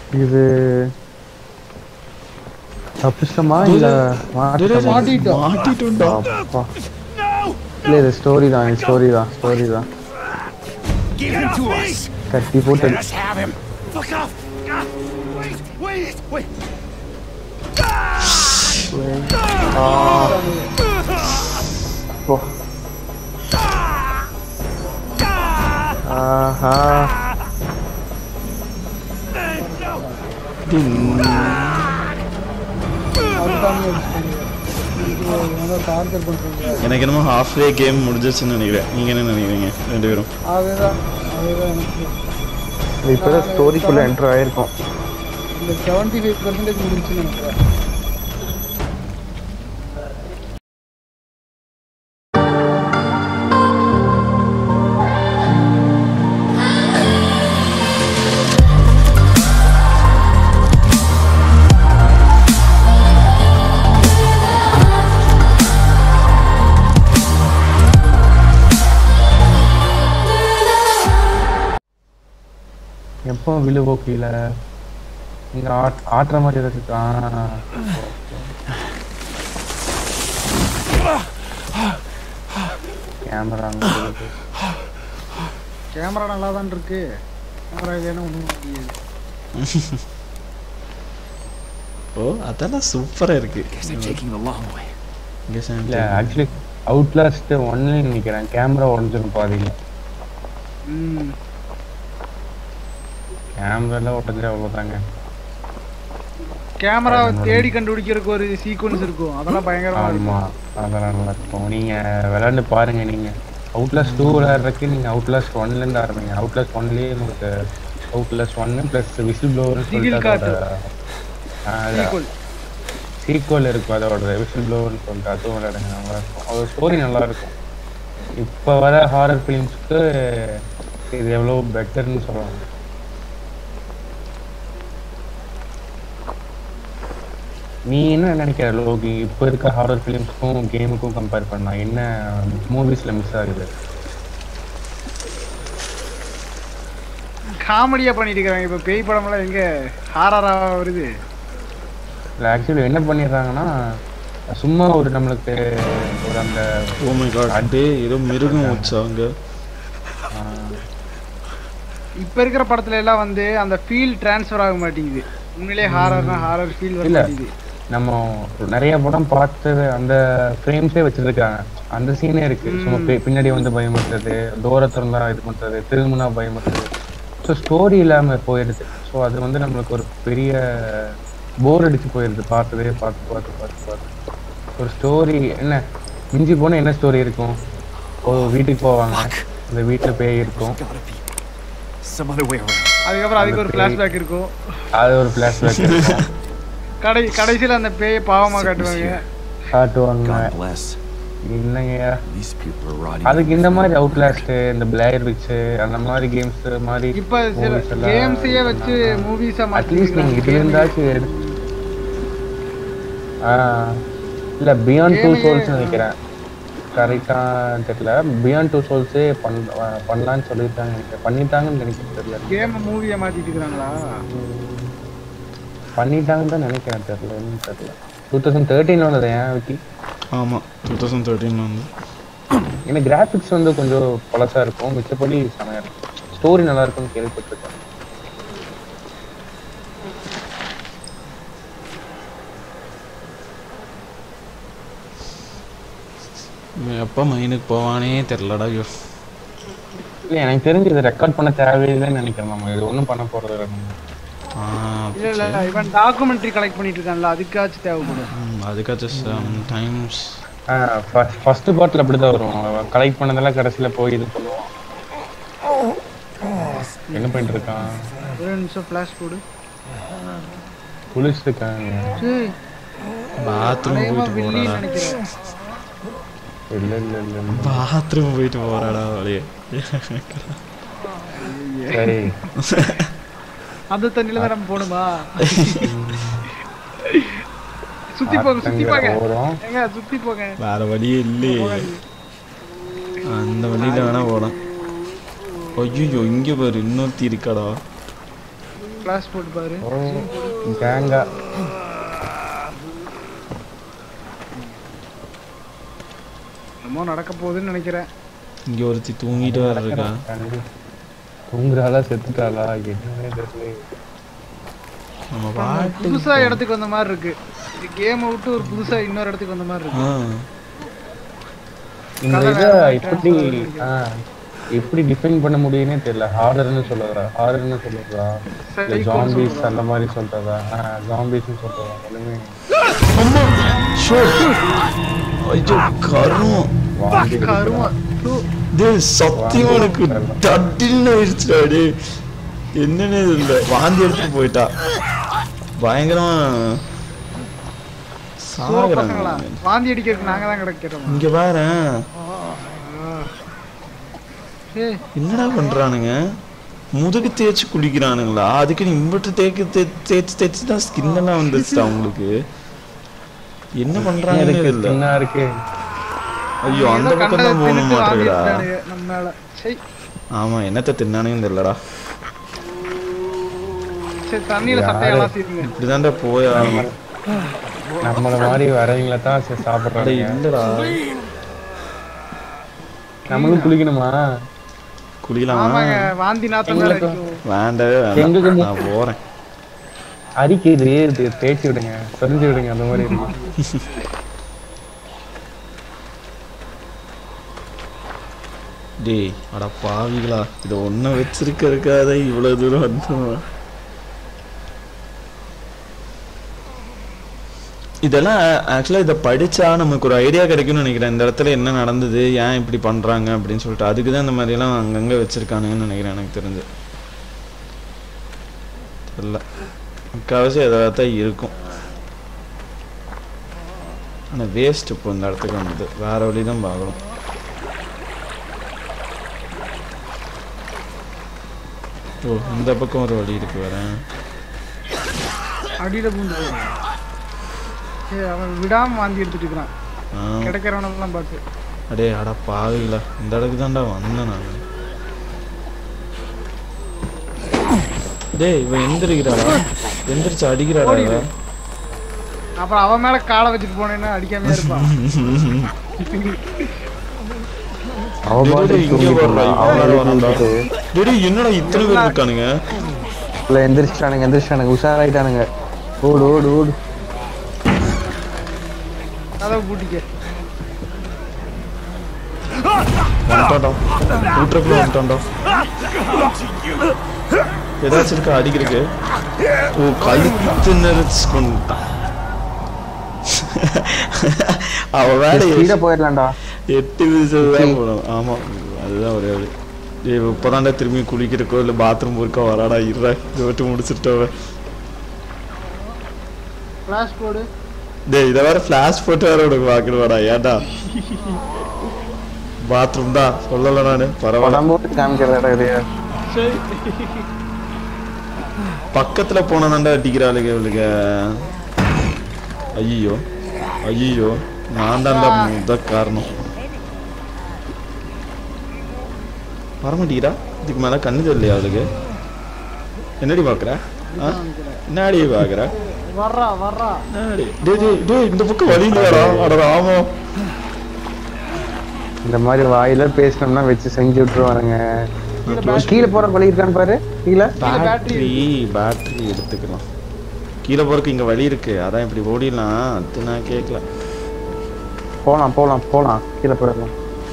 இது தப்பிச்சிட்டோமா இல்ல மாட்டிட்டோமா? மாட்டிட்டோம் மாட்டிட்டோம்டா அப்பா. இல்ல இது ஸ்டோரி தான் இது ஸ்டோரி தான் ஸ்டோரி தான் Give him to us. கட்டி போட்டு Let us have him. Fuck off. Ah, Wait, wait, wait. போ. ஆஹா டார்ச்சர் பண்றீங்க எனக்கு என்னமோ ஹாஃப் வே கேம் முடிஞ்சிச்சுன்னு நினைக்கிறேன் நீங்க என்ன நினைக்கிறீங்க ரெண்டு பேரும் அதேதான் அதேதான் எனக்கு இப்பதான் ஸ்டோரிக்குள்ள என்டர் ஆயிருக்கோம் இந்த செவன்டி ஃபைவ் பர்சன்டேஜ் முடிஞ்சுன்னு நினைக்கிறேன் எப்போ விழுவோ கீழே இங்க ஆட் ஆட்டுற மாதிரி இருக்கு ஆ கேமரா கேமரா நல்லா தான் இருக்கு கேமரா இல்லைன்னா ஒன்றும் முடியாது ஓ அதெல்லாம் சூப்பரா இருக்கு Guess they're taking the long way. இங்க சாம் இல்ல ஆக்சுவலி அவுட்லாஸ்ட் ஒன்ல நிக்கிறேன் கேமரா உடஞ்சிரும் பாதியில ம் கேமரால உடஞ்சா அவ்வளவுதாங்க கேமராவை தேடி கண்டுபிடிக்கிறதுக்கு ஒரு சீக்வன்ஸ் இருக்கும் அதெல்லாம் பயங்கரமா இருக்கும் ஆமா அதெல்லாம் நல்லா இருக்கும் நீங்க விளையாண்டு பாருங்க நீங்க அவுட்லாஸ்ட் டூ விளையாடுறதுக்கு நீங்க அவுட்லாஸ்ட் ஒன்ல இருந்து ஆரம்பிங்க அவுட்லாஸ்ட் ஒன்லயே உங்களுக்கு அவுட்லாஸ்ட் ஒன்னு பிளஸ் விசில் ப்ளோவர் Single காட்டு. சீக்வல் சீக்வல் இருக்கும் அதோட விசில் ப்ளோவர்னு சொல்லிட்டு அதுவும் விளையாடுங்க நல்லா இருக்கும் அது ஸ்டோரி நல்லா இருக்கும் இப்போ வர ஹாரர் ஃபிலிம்ஸ்க்கு இது எவ்வளோ பெட்டர்னு சொல்லலாம் நீ என்ன நினைக்கிற லோகி இப்போ இருக்க ஹாரர் ஃபிலிம்ஸ்க்கும் கேமுக்கும் கம்பேர் பண்ணா என்ன மூவிஸ்ல மிஸ் ஆகுது காமெடியா பண்ணிட்டு இருக்காங்க இப்ப பேய் படமெல்லாம் எங்க ஹாரரா வருது இல்லை ஆக்சுவலி என்ன பண்ணிடுறாங்கன்னா சும்மா ஒரு நம்மளுக்கு ஒரு அந்த ஓ மை காட் அப்படியே ஏதோ மிருகம் வச்சாங்க இப்ப இருக்கிற படத்துல எல்லாம் வந்து அந்த ஃபீல் டிரான்ஸ்ஃபர் ஆக மாட்டேங்குது உண்மையிலேயே ஹாரர்னா ஹாரர் ஃபீல் வர இல்ல. மாட்டேங்குது நம்ம நிறைய படம் பார்த்தது அந்த ஃப்ரேம்ஸே வச்சிருக்காங்க அந்த சீனே இருக்கு சும்மா பி- பின்னாடி வந்து பயமுறுத்துறது தூரத்துல இருந்தா இது பண்றது திரும்பினா பயமுறுத்துறது ஸோ ஸ்டோரி இல்லாம போயிடுது ஸோ அது வந்து நம்மளுக்கு ஒரு பெரிய போர் அடிச்சு போயிடுது பார்த்ததே பார்த்து பார்த்து பார்த்து பார்த்து ஒரு ஸ்டோரி என்ன மிஞ்சி போனா என்ன ஸ்டோரி இருக்கும் ஒரு வீட்டுக்கு போவாங்க அந்த வீட்டுல பேய் இருக்கும் Gotta be some other way around. அதுக்கப்புறம் அதுக்கு ஒரு அந்த ஃபிளாஷ்பேக் இருக்கும் அது ஒரு ஃபிளாஷ்பேக் இருக்கும் கடை கடைசியில அந்த பேயை பாவமா காட்டுவாங்க காட்டுவாங்க God bless. இல்லைங்க These people are rotting. அதுக்கு இந்த மாதிரி அவுட்லாஸ்ட் இந்த பிளேயர் விச் அந்த மாதிரி கேம்ஸ் மாதிரி இப்ப சில movies எல்லாம் கேம்ஸையே வச்சு மூவிஸா அட்லீஸ்ட் நீங்க இதுல இருந்தாச்சும் எடுத்து ஆ இல்ல பியாண்ட் டூ Game-ஐயே- சோல்ஸ் நினைக்கிறேன் கரெக்டா தெரியல பியாண்ட் டூ சோல்ஸே பண் பண்ணலான்னு சொல்லிட்டாங்க நினைக்கிறேன் பண்ணிட்டாங்கன்னு நினைக்கிறேன் தெரியல கேம் மூவியா மாத்திட்டு இருக்காங்களா பண்ணிட்டாங்கன்னு தான் நினைக்கிறேன் தெரியல என்னன்னு தெரியல டூ தௌசண்ட் தேர்ட்டின் வந்தது ஏன் விக்கி ஆமா டூ தௌசண்ட் தேர்ட்டின் வந்து ஏன்னா கிராஃபிக்ஸ் வந்து கொஞ்சம் பழசா இருக்கும் மிச்சப்படி செமையா இருக்கும் ஸ்டோரி நல்லா இருக்கும்னு கேள்விப்பட்டிருக்கேன் இவன் எப்போ மைனுக்கு போவானே தெரிலடா ஐயோ இல்ல எனக்கு தெரிஞ்சு இதை ரெக்கார்ட் பண்ண தேவையில்லைன்னு நினைக்கிறேன் நம்ம இது ஒன்றும் பண்ண போறது இல்லை நம்ம ஆ, இல்ல இல்ல இவன் டாக்குமெண்ட்ரி கலெக்ட் பண்ணிட்டு இருக்கான்ல அதுக்காச்சும் தேவைப்படும் ம், அதுக்காச்சும் சம் டைம்ஸ் ஃபர்ஸ்ட் பார்ட்ல அப்படிதான் வரும் கலெக்ட் பண்ணதெல்லாம் கடைசியில போய் இது பண்ணுவான் என்ன பண்ணிட்டு இருக்கான் ஒரு நிமிஷம் ஃபிளாஷ் போடு குளிச்சுட்டு இருக்காங்க சரி பாத்ரூம் அநேகமா போயிட்டு வில்லின்னு போறாடா நினைக்கிறேன் இல்ல இல்ல இல்ல இல்ல. பாத்ரூம் போயிட்டு போறாடா வழியே சரி அந்த தண்ணியில தான் நம்ம போகணுமா சுத்தி போங்க சுத்தி போங்க போறோம் ஏங்க சுத்தி போங்க வேற வழியே இல்லையே அந்த வழியில வேணா போலாம் ஐயோ இங்க பாரு இன்னொருத்தி இருக்காடா கிளாஸ் போட்டு பாரு ஓ கேங்கா என்னமோ நடக்க போகுதுன்னு நினைக்கிறேன் இங்க ஒருத்தி தூங்கிட்டு வேற இருக்கா தூங்குறாளா செத்துட்டாளா என்னன்னே தெரியல நம்ம பாட்டு புதுசா இடத்துக்கு வந்த மாதிரி இருக்கு இது கேமை விட்டு ஒரு புதுசா இன்னொரு இடத்துக்கு வந்த மாதிரி இருக்கு ஆ இந்த கதை இதை வேற மாதிரி எப்படி transfer ஆ, எப்படி டிஃபைன் பண்ண முடியும்னே தெரியல ஹாரர்னு சொல்லுறா ஹாரர்னு சொல்லுறா இல்ல Psycho ன்னு ஜாம்பிஸ் சொல்றா. அந்த மாதிரி சொல்றதா ஜாம்பிஸ்னு சொல்றா ஒண்ணுமே அம்மா ஷோ ஐயோ கருமம் வாந்தி கருமம் தூ. டேய் சத்தியம் எனக்கு தட்டின்னு ஆயிடுச்சுடா டேய் என்னன்னு இல்ல வாந்தி எடுத்துட்டு போயிட்டா பயங்கரமா சோ சாகுறாங்க பசங்களா வாந்தி அடிக்கிறதுக்கு நாங்க தான் கிடைக்கிறோம் இங்க பாரு ஏய் என்னடா பண்றானுங்க முதுகு தேய்ச்சி குளிக்கிறானுங்களா அதுக்கு நீ இம்பட்டு தேய்க்கு தே- தேய்ச்சி தேய்ச்சி தான் ஸ்கின் எல்லாம் வந்துருச்சுடா உங்களுக்கு என்ன பண்றாங்கன்னு இருக்கு தெரியல சின்ன இருக்கு ஐயோ அந்த ஏதோ பக்கம் கண்டதை தான் போகணும் தின்னுட்டு வாந்தி மாட்டேங்குடா எடுத்துட்டானுங்க நம்ம மேல சரி ஆமா என்னத்த தின்னானுங்கன்னு தெரியலடா சரி தண்ணியில சட்டையை யாரு? அலாசிடுங்க இப்படிதான்டா போயாகணும் நம்மள மாதிரி வரவங்கள தான் சரி அட சாப்பிடுறாங்க இல்லடா நம்மளும் குளிக்கணுமா குளிக்கலாமா ஆமாங்க வாந்தி நாத்தம் வேற எங்களுக்கு- அடிக்கும் வேண்டவே எங்களுக்கு வேண்டாம் மு- நான் போறேன் அரிக்குது இது தேய்ச்சி விடுங்க சொரிஞ்சு விடுங்க அந்த மாதிரி இருக்கு. டேய் அட பாவிகளா இதை ஒன்றும் வச்சிருக்கிறதுக்காக இவ்வளவு தூரம் வந்தோம் இதெல்லாம் ஆக்சுவலாக இதை படிச்சா நமக்கு ஒரு ஐடியா கிடைக்கும்னு நினைக்கிறேன் இந்த இடத்துல என்ன நடந்தது ஏன் இப்படி பண்றாங்க அப்படின்னு சொல்லிட்டு அதுக்கு தான் இந்த மாதிரியெல்லாம் அங்கங்கே வச்சிருக்கானுங்கன்னு நினைக்கிறேன் எனக்கு தெரிஞ்சு தெரியல முக்கால்வாசி ஏதாவது தான் இருக்கும் ஆனால் வேஸ்ட் இப்போ இந்த இடத்துக்கு வந்தது வேற வழி தான் பார்க்கணும் ஓ இந்த பக்கம் ஒரு வழி இருக்கு வரேன் அடியில பூந்து போயிடும். ஏய் அவன் விடாம வாந்தி எடுத்துட்டு இருக்கிறான் ஆ கிடைக்கிறவனெல்லாம் பார்த்து அடே அட பாவிகளா இந்த இடத்துக்கு தான்டா வந்தேன் நான் டேய் இவன் எந்திரிக்கிறாடா எந்திரிச்சு அடிக்கிறாடா இவ. ஓடிடு. அப்புறம் அவன் மேல காலை வச்சுட்டு போனேன்னா அடிக்காம இருப்பான் அவ டேய், பாட்டுக்கு டேய், இங்க தூங்கிட்டு வர்றா, இருந்தா. இவன் வேற அவன் வரான்டா. தூங்கிட்டு, டேய், டேய், என்னடா இத்தனை பேர் இருக்கானுங்க இல்ல எந்திரிச்சிட்டானுங்க எந்திரிச்சிட்டானுங்க உஷாராயிட்டானுங்க ஓடு ஓடு ஓடு கதவை பூட்டிக்க வந்துட்டான்டா கூட்டுறக்குள்ள வந்துட்டான்டா ஏதாச்சும் இருக்கா அடிக்கிறதுக்கு ஓ கழுத்து நெரிச்சு கொண்டுட்டான் அவ வேலையை ஸ்பீடா போயிடலாம்டா எட்டு விசில் தான் போடும் ஆமா அதுதான் ஒரே வழி டேய் இப்போதான்டா திரும்பி குளிக்கிறக்கோ இல்லை பாத்ரூம் இருக்கோ வராடா இருடா இதை விட்டு முடிச்சுட்டவ ஃபிளாஷ் போடு டேய் இதை வேற ஃப்ளாஷ் போட்டு வேற உனக்கு பார்க்கணுவாடா ஏன்டா பாத்ரூம் தான் சொல்லல நானு பரவாயில்ல படம் போட்டு காமிக்கிறதா இது பக்கத்துல போனதாண்டா அடிக்கிறாளுங்க இவளுக்கு ஐயோ ஐயோ நான் தான்டா முத காரணம் வரமாட்டீரா இதுக்கு மேல கண்ணு தெரியலையா அவளுக்கு என்னடி பாக்குற ஆ? என்னடி பாக்குற வர்றா வர்றா என்னடி டேய் டேய் டேய் இந்த பக்கம் வழி இல்லையாடா அட ஆமா இந்த மாதிரி வாயில பேசினோம்னா வச்சு செஞ்சு விட்டுருவானுங்க கீழே போற வழி இருக்கான்னு பாரு கீழே பேட்டரி பேட்டரி எடுத்துக்கலாம் கீழே போறதுக்கு இங்க வழி இருக்கு அதான் இப்படி ஓடிடலாம் அது நான் கேட்கல போலாம் போலாம் போலாம் கீழே போயிடலாம்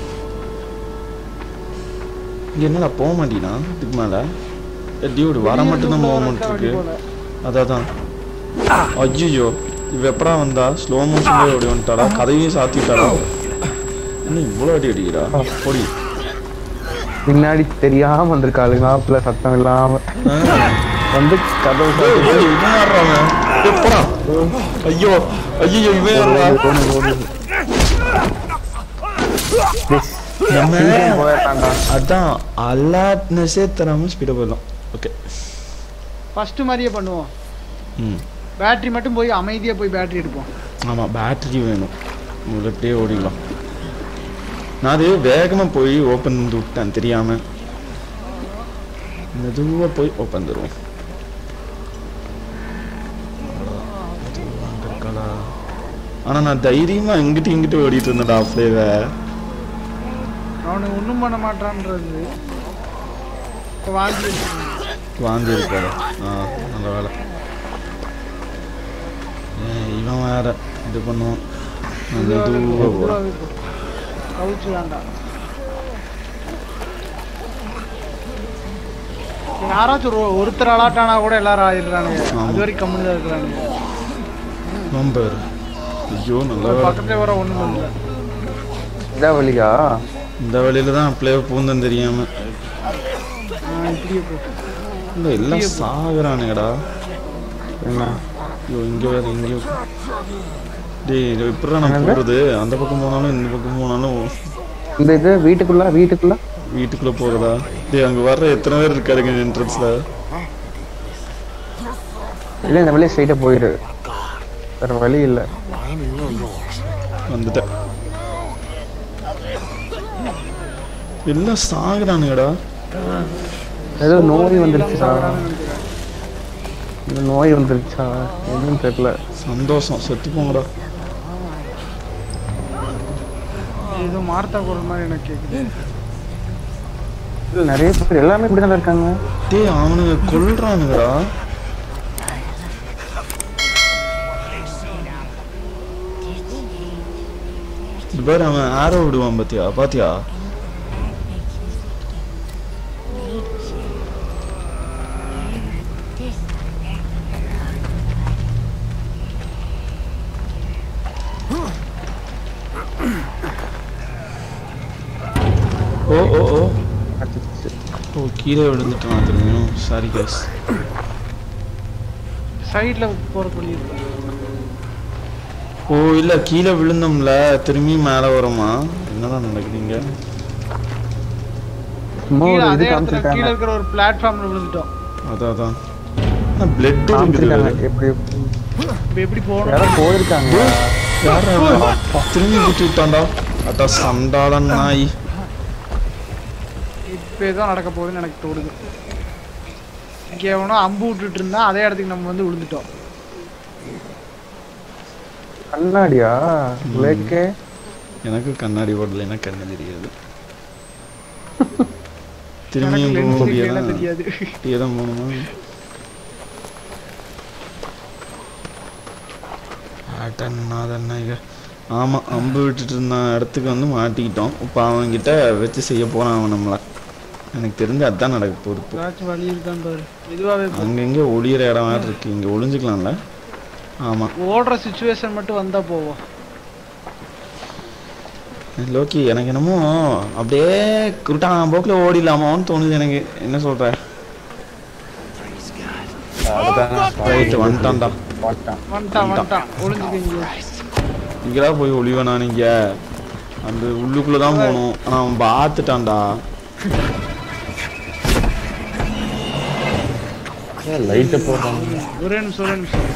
இங்க என்னடா போக மாட்டீனா இதுக்கு மேல டியூடு வர மட்டும் தான் மூவ்மெண்ட் இருக்கு அதான் ஐயோ இவ எப்படா வந்தா ஸ்லோ மோஷன்ல ஓடி வந்துட்டாடா கதையும் சாத்திட்டாடா என்ன இவ்வளோ அடி அடிக்கிறா ஓடி பின்னாடி தெரியாம வந்திருக்காளுங்க ஆப்புல சத்தம் இல்லாம வந்து கதவு ஏய், ஏய், இவன் யார்றா அவன்? ஏய், போடா. ஐயோ ஐயோ இவன் யார்றா? நம்ம போயிடலாம்டா அதான் அலர்ட்னஸே தராம ஸ்பீடா போயிடலாம் ஓகே ஃபர்ஸ்ட் மாதிரியே பண்ணுவோம் ம் பேட்டரி மட்டும் போய் அமைதியா போய் பேட்டரி எடுப்போம் ஆமாம் பேட்டரி வேணும் முதல்ல இப்படியே ஓடிடலாம் நான் அது வேகமாக போய் ஓப்பன் விட்டேன் தெரியாம மெதுவாக போய் ஓப்பன் தருவோம் ஆனா நான் தைரியமா இங்கிட்டு இங்கிட்டு ஓடிட்டு இருந்தேன்டா ஃப்ளேவை அவனுக்கு ஒண்ணும் பண்ண மாட்டான்றது இப்ப வாங்கி வச்சிருக்கேன். வாந்தி இருக்காது ஆ நல்ல வேலை ஏன் இவன் வேற இது பண்ணுவான் நான் இதுவாவே மெதுவா போ, போறேன் இதுவாவே போ. கவுச்சு வேண்டாம் யாராச்சும் ஒரு ஒருத்தர் அலாட்டானா கூட எல்லாரும் ஆயிடுறானுங்க ஆமா. அது வரைக்கும் கம்முன்னு தான் இருக்கிறானுங்க நம்பர் ஐயோ நல்ல வேலை பக்கத்துல வர ஒண்ணும் இல்லை இதான் வழியா இந்த வழியில தான் பிளே பூந்தன் தெரியாம இப்படியே போ இல்ல எல்லாம் சாகுறானுங்கடா என்ன ஐயோ இங்க வேற இங்க டேய் இது எப்படிடா நான் போறது அந்த பக்கம் போனாலும் இந்த பக்கம் போனாலும் இந்த இது வீட்டுக்குள்ள வீட்டுக்குள்ள வீட்டுக்குள்ள போறதா டேய் அங்க வர்ற எத்தனை பேர் இருக்காருங்க என்ட்ரன்ஸ்ல இல்லை இந்த வழியை ஸ்ட்ரைட்டாக போயிடு வேற வழி இல்லை வந்துட்டேன் எல்லாம் சாகுறானுங்கடா ஏதோ நோய் வந்துருச்சுடா இந்த நோய் வந்துருச்சா எதுவும் தெரியல சந்தோஷம் செத்து போங்கடா ஏதோ மார்த்தா குரல் மாதிரி எனக்கு கேக்குது இல்ல நிறைய பேர் எல்லாமே இப்படி தான் இருக்காங்க டேய் அவனுங்க கொல்றானுங்கடா இது பாரு அவன் ஆரோ விடுவான் பாத்தியா பாத்தியா ஓ ஓ ஓ அடிச்சு. ஓ கீழே விழுந்துட்டான் திரும்பியும் சாரி கேஸ் சைடுல போற பண்ணி இருக்கு ஓ இல்ல கீழே விழுந்தோம்ல திரும்பி மேல வரோமா என்னதான் நடக்குதுங்க சும்மா கீழே ஒரு அதே இது இடத்துல கீழே காமிச்சிருக்காங்க இருக்கிற ஒரு பிளாட்ஃபார்ம்ல விழுந்துட்டோம் அதான் அதான் ஆனா பிளட் இருக்குது காமிச்சிருக்காங்க வேற. எப்படி இப்ப எப்படி போகணும் யாரோ போயிருக்காங்க யாரா அவன்? திரும்பி குத்தி விட்டான்டா அட்டா சண்டாளன் நாய் இப்ப ஏதோ நடக்க போகுதுன்னு எனக்கு தோணுது இங்க எவனோ அம்பு விட்டுட்டு இருந்தா அதே இடத்துக்கு நம்ம வந்து விழுந்துட்டோம் கண்ணாடியா லேக்கே எனக்கு கண்ணாடி போடல எனக்கு கண்ணு தெரியாது எனக்கு திரும்பியும் lens போக இருக்கு, முடியாதா எல்லாம் தெரியாது இப்படியே தான் போகணுமா ஆட்டன்னாதன்னா இங்க ஆமா அம்பு விட்டுட்டு இருந்த இடத்துக்கு வந்து மாட்டிக்கிட்டோம் இப்போ அவன்கிட்ட வச்சு செய்ய போறான் அவன் நம்மள எனக்கு தெரிஞ்சு அதான் நடக்க போகுது இப்போ ஏதாச்சும் வழி இருக்கான்னு பாரு இதுவாவே போ. அங்கங்க ஒளியிற இடம் வேற இருக்கு இங்க ஒளிஞ்சுக்கலாம்ல ஆமா ஓடுற சுச்சுவேஷன் மட்டும் வந்தா போவோம் லோக்கி எனக்கு என்னமோ அப்படியே குருட்டான் போக்கில் ஓடிடலாமான்னு தோணுது எனக்கு என்ன சொல்ற ரைட்டு வந்துட்டான்டா போட்டான் வந்துட்டான் வந்துட்டான் ஒளிஞ்சுக்கீங்க இங்கடா போய் ஒளிவனா நீங்க அந்த உள்ளுக்குள்ள தான் போகணும் ஆனா அவன் பார்த்துட்டான்டா லைட்டை போடுறாங்க ஒரே நிமிஷம் ஒரே நிமிஷம்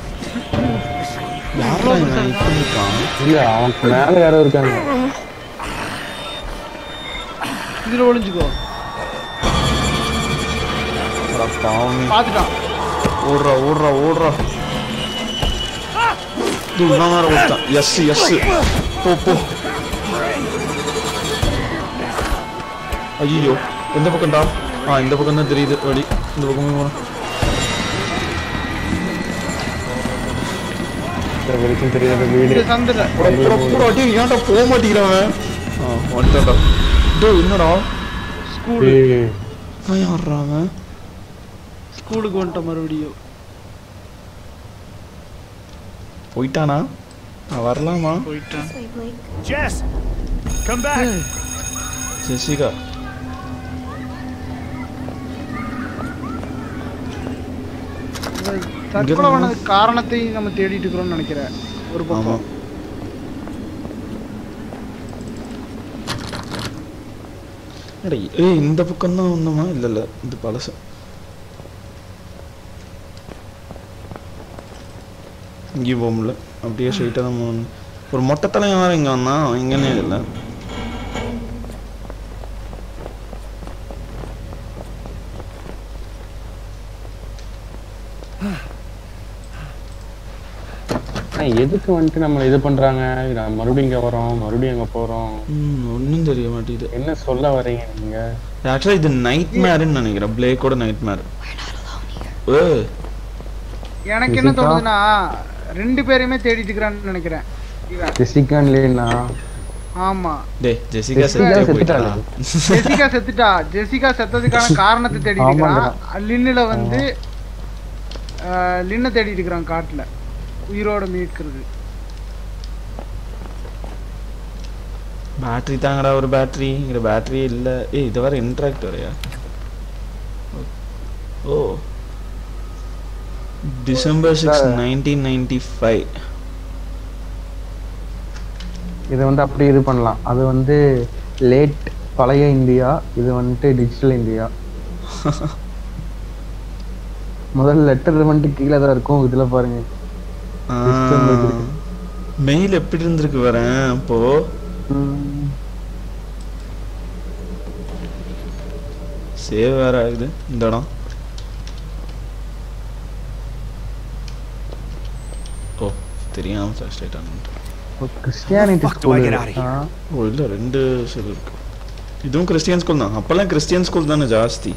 யாரா இவன் இப்படி இருக்கான் இல்ல அவனுக்கு மேல யாரோ இருக்காங்க இதுல ஒளிஞ்சுக்கோ அட பாவமே. பாத்துட்டான் ஓடுறா ஓடுறா ஓடுறா இது இவன் வேற ஓட்டான் எஸ் எஸ் போ போ ஐயோ எந்த பக்கம்டா ஆ இந்த பக்கம் தான் தெரியுது வழி இந்த பக்கமே போனேன் இந்த வரைக்கும் தெரியாத வீடு இது சந்திர அடி ஏன்டா போக மாட்டேங்கிறவன் ஆ வந்துட்டான்டா டேய் என்னடா ஸ்கூலு ஏய், அவன் யார்றா அவன் ஸ்கூலுக்கு வந்துட்டோம் மறுபடியும் போயிட்டானா நான் வரலாமா போயிட்டான் Jess, come back. ஜெசிகா தற்கொலை பண்ணது காரணத்தை நம்ம தேடிட்டு இருக்கிறோம்னு நினைக்கிறேன் ஒரு ஆமா பக்கம் அட, ஏய் இந்த பக்கம் தான் வந்தோமா இல்ல இல்ல இது பழசு இங்கேயும் போக முடியல அப்படியே ஸ்ட்ரைட்டாக தான் போகணும் ஒரு மொட்டை தலைவன் வேற இங்க வந்தான் அவன் இங்கன்னே இல்லை ஆனா எதுக்கு வந்துட்டு நம்ம இது பண்றாங்க நான் மறுபடியும் இங்க வரோம் மறுபடியும் அங்க போறோம் ம் ஒன்றும் தெரிய மாட்டேங்குது என்ன சொல்ல வர்றீங்க நீங்க ஆக்சுவலாக இது நைட் மேருன்னு நினைக்கிறேன் பிளேக்கோட நைட் மேர் ஓ எனக்கு என்ன Jessica? தோணுதுன்னா ரெண்டு பேரையுமே தேடிட்டு இருக்கிறான்னு நினைக்கிறேன் இவன் ஜெசிகான் இல்லைன்னா ஆமா டே ஜெசிகா ஜெசிகா செத்தே செத்துட்டாளா? போயிட்டாளா ஜெசிகா செத்துட்டா ஜெசிகா செத்ததுக்கான காரணத்தை தேடிட்டு இருக்கிறான் லின்னுல வந்து அஹ், லின்னை தேடிட்டு இருக்கிறான் காட்டுல உயிரோட மீட்கிறது பேட்டரி தாங்கடா ஒரு பேட்டரி இங்க பேட்டரியே இல்ல ஏய் இது வேற இன்ட்ராக்ட் வரையா oh December six nineteen ninety five இது வந்து அப்படி இது பண்ணலாம் அது வந்து லேட் பழைய இந்தியா இது வந்துட்டு டிஜிட்டல் இந்தியா முதல்ல லெட்டர் வந்துட்டு கீழே தான் இருக்கும் இதுல பாருங்க System இருக்கு. மெயில் எப்படி இருந்திருக்கு வரேன் அப்போ ம், சேவ் வேற ஆகுது இந்த இடம் ஓ தெரியாம ஃப்ரஸ்ட்ரேட் ஆனது Christianity Fuck do I school get out of here? Oh இல்ல ரெண்டு செல் இருக்கு இதுவும் கிறிஸ்டியன் ஸ்கூல் தான் அப்பெல்லாம் கிறிஸ்டியன் ஸ்கூல் தானே ஜாஸ்தி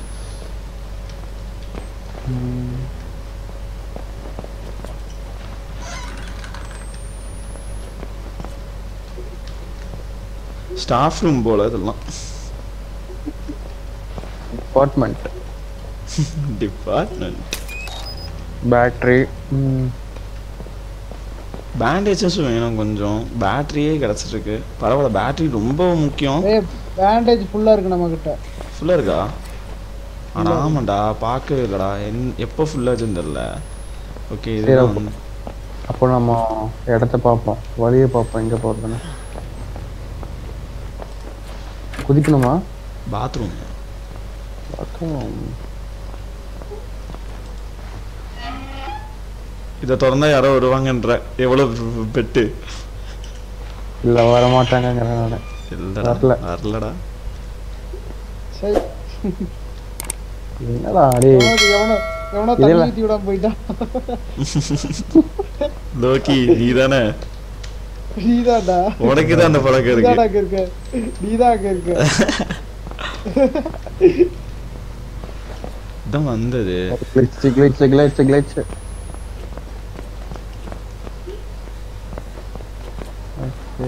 ஸ்டாஃப் ரூம் போல இதெல்லாம் டிபார்ட்மெண்ட் டிபார்ட்மெண்ட் பேட்டரி பேண்டேஜஸும் வேணும் கொஞ்சம் பேட்டரியே கிடச்சிருக்கு பரவாயில்ல பேட்டரி ரொம்ப முக்கியம் ஏ பேண்டேஜ் ஃபுல்லா இருக்கு நம்ம கிட்ட ஃபுல்லாக இருக்கா ஆனா ஆமாண்டா பார்க்கவே இல்லைடா என் எப்போ ஃபுல்லாச்சுன்னு தெரில ஓகே சரி, இது அப்போ. அப்போ நம்ம இடத்த பார்ப்போம் வழியை பார்ப்போம் எங்க போறதுன்னு குதிக்கணுமா பாத்ரூம் பார்க்கலாம். இதை திறந்தா யாரோ வருவாங்கன்ற எவ்வளவு பெட்டு இல்ல வர மாட்டாங்கிறனால இல்லடா வரல. வரலடா சரி என்னடா அடே எவனோ எவனோ இதுல- தண்ணி ஊத்தி விடாம போயிட்டான் லோக்கி நீ தானே நீதான்டா உனக்கு தான் அந்த பழக்கம் நீதான்டா இருக்கு அங்க இருக்க நீதான் அங்க இருக்க இதான் வந்தது கிளிச்சு கிளிச்சு கிளிச்சு கிளிச்சு ஓகே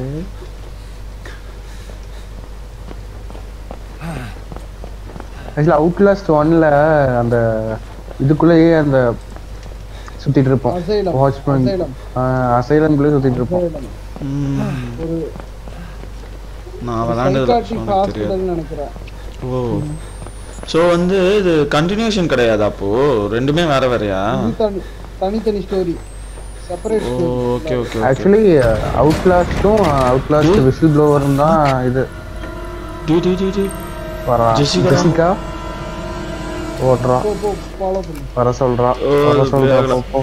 ஆக்சுவலி அவுட்லாஸ்ட் ஒன்ல அந்த இதுக்குள்ளேயே அந்த சுத்திட்டு இருப்போம் அசைலம் வாட்ச்மேன் அசைலம் அசைலம்குள்ளே சுத்திட்டு இருப்போம் அசைலம் ம், ஒரு நான் விளாண்டது சைக்காட்ரிக் எனக்கு தெரியாது ஹாஸ்பிடல் நினைக்கிறேன் ஓ ஸோ வந்து இது கண்டினியூஷன் கிடையாது அப்போ ரெண்டுமே வேற வேறயா இது தனி தனித்தனி story separate oh story okay okay okay actually அவுட்லாஸ்டும் அவுட்லாஸ்ட் விசில் ப்ளோவரும் தான் இது டி டி டி டி வரா ஜெசிகா. ஜெசிகா ஓடுறா போ போ ஃபாலோ பண்ணு வர சொல்றா ஓ, வர சொல்றா வேகல. போ, போ.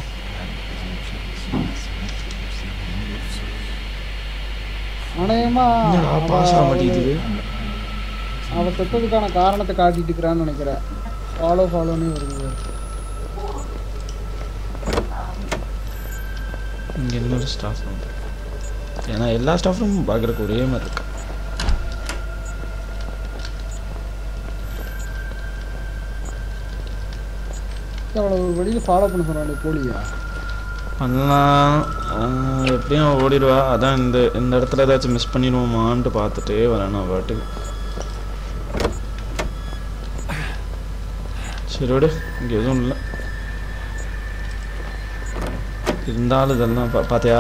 அநேகமா என்னடா அவ- பாஸ் ஆக மாட்டேங்குது அவ செத்ததுக்கான காரணத்தை காட்டிட்டு இருக்கிறான்னு நினைக்கிறேன் ஃபாலோ ஃபாலோன்னு வருது இங்க இன்னொரு ஸ்டாஃப் ரூம் ஏன்னா எல்லா ஸ்டாஃப் ரூம் பார்க்குறக்கு ஒரே மாதிரி இருக்கு அவளை ஒரு வழியில் ஃபாலோ பண்ண சொன்னாலே போலியா பண்ணலாம் ஆஹ், எப்படியும் அவ ஓடிடுவா அதான் இந்த இந்த இடத்துல ஏதாச்சும் மிஸ் பண்ணிடுவோமான்ட்டு பார்த்துட்டே வரேன் நான் பாட்டுக்கு சரி விடு இங்கே எதுவும் இல்லை இருந்தாலும் இதெல்லாம் பா பார்த்தியா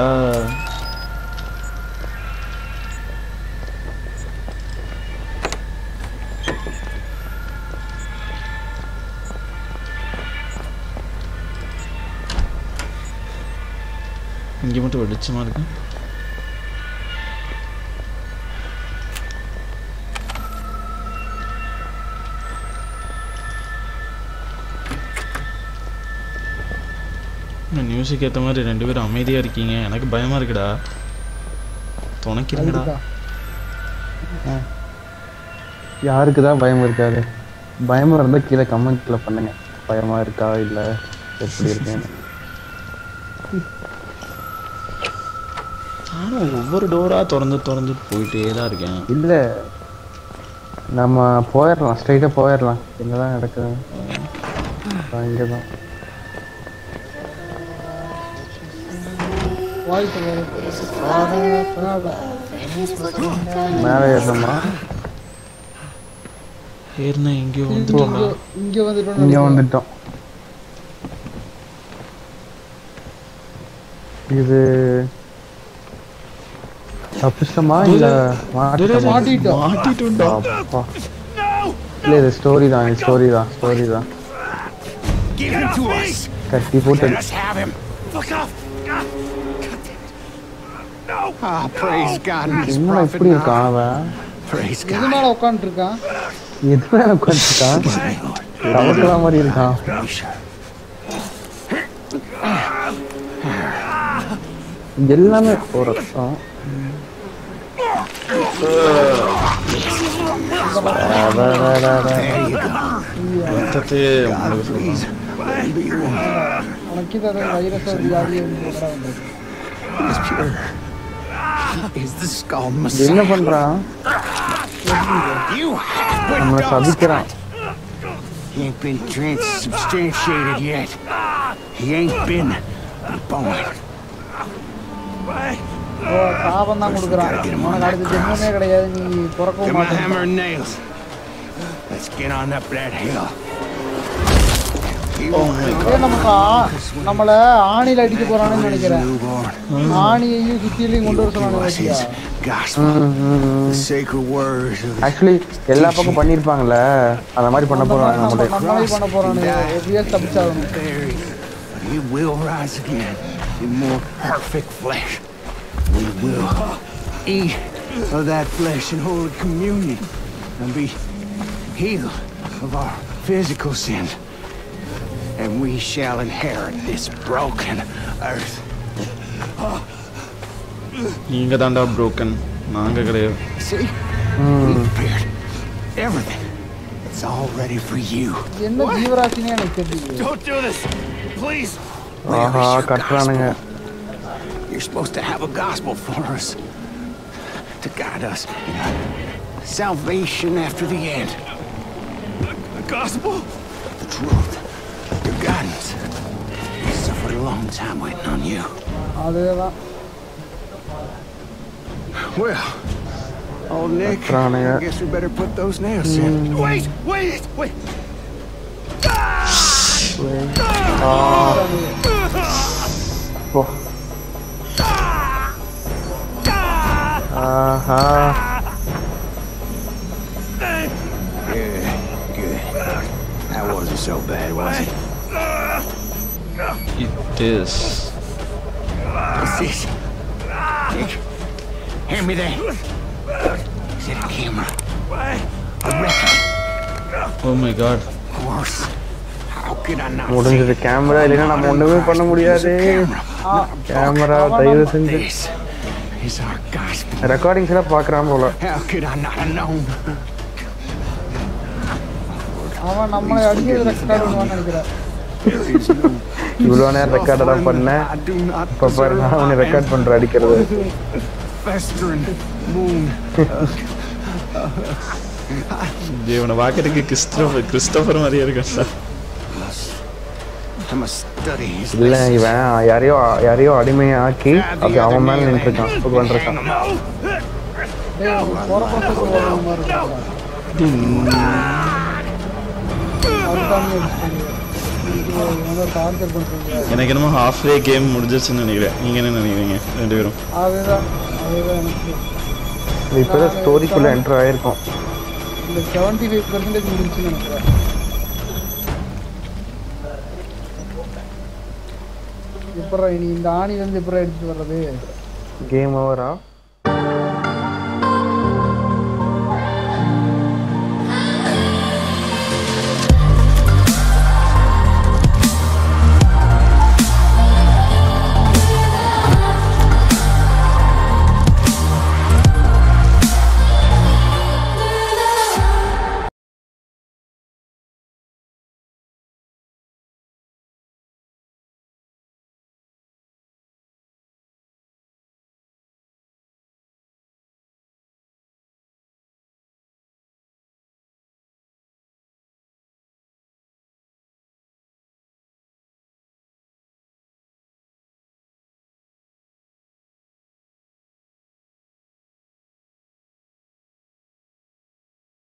இங்கே மட்டும் வெளிச்சமா இருக்கு நியூஸுக்கு ஏற்ற மாதிரி ரெண்டு பேரும் அமைதியாக இருக்கீங்க எனக்கு பயமாக இருக்குடா துணைக்கிறீங்கடா அதுக்குதான். யாருக்கு தான் பயம் இருக்காது பயமா இருந்தா கீழே கமெண்ட்ல பண்ணுங்க பயமா இருக்கா இல்ல எப்படி இருக்கேன்னு நானும் ஒவ்வொரு டோரா திறந்து திறந்து போயிட்டே தான் இருக்கேன் இல்ல நம்ம போயிடலாம் ஸ்ட்ரைட்டா போயிடலாம் என்னதான் நடக்குது இங்கே தான் வாய்ப்பு மேலே ஏறணுமா ஏறினா எங்கேயோ வந்துட்டோம்டா இங்க வந்துட்டோம் இங்கே வந்துட்டோம் இது தப்பிச்சிட்டோமா இல்ல மாட்டிட்டோமா மாட்டிட்டோம் மாட்டிட்டோம்டா அப்பா இல்ல இது ஸ்டோரி தான் இது ஸ்டோரி தான் ஸ்டோரி தான் Give him to us. கட்டி போட்டு Let us have him. Fuck off. Ah. No. Ah, praise God and His என்ன prophet இப்படி now. இருக்கான் அவன் Praise எது God. மேல உட்காந்துட்டு இருக்கான் எது மேல உட்காந்துருக்கான் தவக்கலாம் மாதிரி இருக்கான் எல்லாமே ஒரு ரத்தம் ரத்தத்தையே உங்களுக்கு சொல்றேன் உனக்கு இது வைரஸ் வியாதி வந்து Is the skull இது Messiah? என்ன பண்றான் You have நம்மளை சபிக்கிறான் He ain't been transubstantiated yet. He ain't been born. ஓ, சாபம் தான் கொடுக்குறான் உனக்கு அடுத்த ஜென்மமே கிடையாது நீ பிறக்கவும் Get my மாட்டேன் hammer and nails. Let's get on up that hill. He won't அதே நமக்கு ஆ- நம்மள ஆணில அடிக்க போறான்னு நினைக்கிறேன் newborn. ஆணியையும் சுத்தியிலையும் கொண்டு வர It சொன்னாங்க was பாத்தியா? his gospel. The sacred words of his actually எல்லா பக்கம் பண்ணிருப்பாங்கல்ல அந்த மாதிரி பண்ண அந்த மாதிரி போறாங்க நம்ம நம்மளே நம்மளே பண்ண போறானு எப்படியாவது தப்பிச்சாகணும் buried, but he will rise again in more perfect flesh. We will eat of that flesh in holy communion and be healed of our physical sins. And we shall inherit this broken earth. நீங்க தான்டா broken நாங்க கிடையாது See? We prepared everything. It's all ready for you. என்ன ஜீவராசினே எனக்கு தெரியல Don't do this! Please! Aha கட்டுறானுங்க You're supposed to have a gospel for us to guide us in our salvation after the end. The gospel? The truth. Your guidance. We suffered a long time waiting on you. அதேதான் Well, old Nick, Trying to I get- guess we better put those nails in. Wait, wait, wait! போ ஆஹா Good, good. That wasn't so bad, was it? it is What's this? Nick, hand me that. Is it a camera? A record? oh my god Of course. How could I not முடிஞ்சது camera இல்லைன்னா நம்ம ஒண்ணுமே பண்ண முடியாது camera தயவு செஞ்சு This is our gospel. Recordings எல்லாம் பாக்குறான் போல How could I not have known? அவன் நம்மளை அடிக்கிறது ரெக்கார்ட் பண்ணுவான்னு நினைக்கிறேன் There is no இவ்வளவு நேரம் ரெக்கார்ட் தான் பண்ணேன் I do not இப்ப பாரு நான் அவனை ரெக்கார்ட் பண்ற அடிக்கிறது festering moon. இவனை பார்க்கறதுக்கு கிறிஸ்டோபர் கிறிஸ்டோபர் மாதிரியே இருக்கான்டா I must study his இல்ல இவன் யாரையோ யாரையோ அடிமையை ஆக்கி அப்படி அவன் மேல நின்று இருக்கான் உட்காந்துருக்கான் டேய் பிறப்பத்துக்கு ஒரு மாதிரி இருக்காங்க அதுதான் டார்ச்சர் பண்றீங்க எனக்கு என்னமோ ஹாஃப் வே கேம் முடிஞ்சிருச்சுன்னு நினைக்கிறேன் நீங்க என்ன நினைக்கிறீங்க ரெண்டு பேரும் அதுதான் அதுதான் எனக்கு இது இப்பதான் ஸ்டோரிக்குள்ள என்டர் ஆயிருக்கும் இந்த செவன்டி ஃபைவ் பர்சன்டேஜ் முடிஞ்சுன்னு நினைக்கிறேன் எப்படா இனி இந்த ஆணி வந்து எப்படா எடுத்துட்டு வர்றது கேம் ஓவரா